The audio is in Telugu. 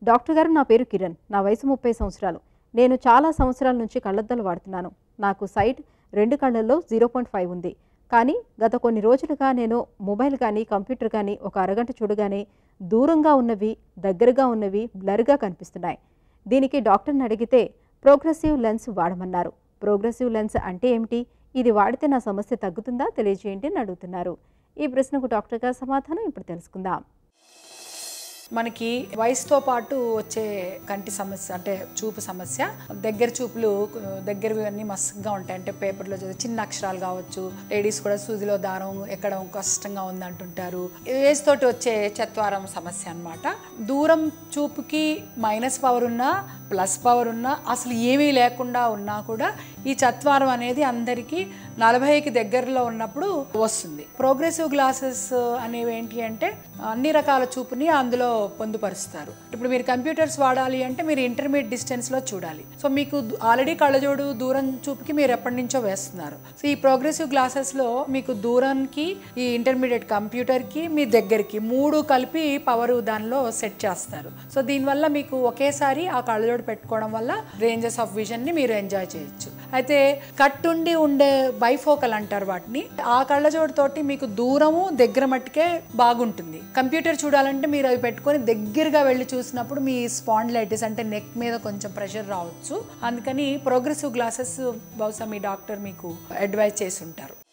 డాక్టర్ గారు నా పేరు కిరణ్ నా వయసు ముప్పై సంవత్సరాలు నేను చాలా సంవత్సరాల నుంచి కళ్ళద్దాలు వాడుతున్నాను నాకు సైట్ రెండు కళ్ళల్లో జీరో పాయింట్ ఫైవ్ ఉంది కానీ గత కొన్ని రోజులుగా నేను మొబైల్ కానీ కంప్యూటర్ కానీ ఒక అరగంట చూడగానే దూరంగా ఉన్నవి దగ్గరగా ఉన్నవి బ్లర్గా కనిపిస్తున్నాయి దీనికి డాక్టర్ని అడిగితే ప్రోగ్రెసివ్ లెన్స్ వాడమన్నారు ప్రోగ్రెసివ్ లెన్స్ అంటే ఏమిటి ఇది వాడితే నా సమస్య తగ్గుతుందా తెలియజేయండి అని అడుగుతున్నారు ఈ ప్రశ్నకు డాక్టర్ గారి సమాధానం ఇప్పుడు తెలుసుకుందాం మనకి వయసుతో పాటు వచ్చే కంటి సమస్య అంటే చూపు సమస్య దగ్గర చూపులు దగ్గరవి అన్నీ మస్తుగా ఉంటాయి అంటే పేపర్లో చదివి చిన్న అక్షరాలు కావచ్చు లేడీస్ కూడా సూదిలో దారం ఎక్కడం కష్టంగా ఉంది అంటుంటారు ఏజ్ తోటి వచ్చే చత్వారం సమస్య అన్నమాట దూరం చూపుకి మైనస్ పవర్ ఉన్నా ప్లస్ పవర్ ఉన్నా అసలు ఏమీ లేకుండా ఉన్నా కూడా ఈ చత్వారం అనేది అందరికీ నలభైకి దగ్గరలో ఉన్నప్పుడు వస్తుంది ప్రోగ్రెసివ్ గ్లాసెస్ అనేవి ఏంటి అంటే అన్ని రకాల చూపుని అందులో పొందుపరుస్తారు ఇప్పుడు మీరు కంప్యూటర్స్ వాడాలి అంటే మీరు ఇంటర్మీడియట్ డిస్టెన్స్లో చూడాలి సో మీకు ఆల్రెడీ కళ్ళజోడు దూరం చూపుకి మీరు ఎప్పటి నుంచో వేస్తున్నారు సో ఈ ప్రోగ్రెసివ్ గ్లాసెస్లో మీకు దూరానికి ఈ ఇంటర్మీడియట్ కంప్యూటర్కి మీ దగ్గరికి మూడు కలిపి పవర్ దానిలో సెట్ చేస్తారు సో దీనివల్ల మీకు ఒకేసారి ఆ కళ్ళజోడు పెట్టుకోవడం వల్ల రేంజెస్ ఆఫ్ విజన్ని మీరు ఎంజాయ్ చేయొచ్చు అయితే కట్టుండి ఉండే బైఫోకల్ అంటారు వాటిని ఆ కళ్ళజోడు తోటి మీకు దూరము దగ్గర మట్టుకే బాగుంటుంది కంప్యూటర్ చూడాలంటే మీరు అవి పెట్టుకొని దగ్గరగా వెళ్ళి చూసినప్పుడు మీ స్పాండ్లైటిస్ అంటే నెక్ మీద కొంచెం ప్రెషర్ రావచ్చు అందుకని ప్రోగ్రెసివ్ గ్లాసెస్ బహుశా మీ డాక్టర్ మీకు అడ్వైజ్ చేసి ఉంటారు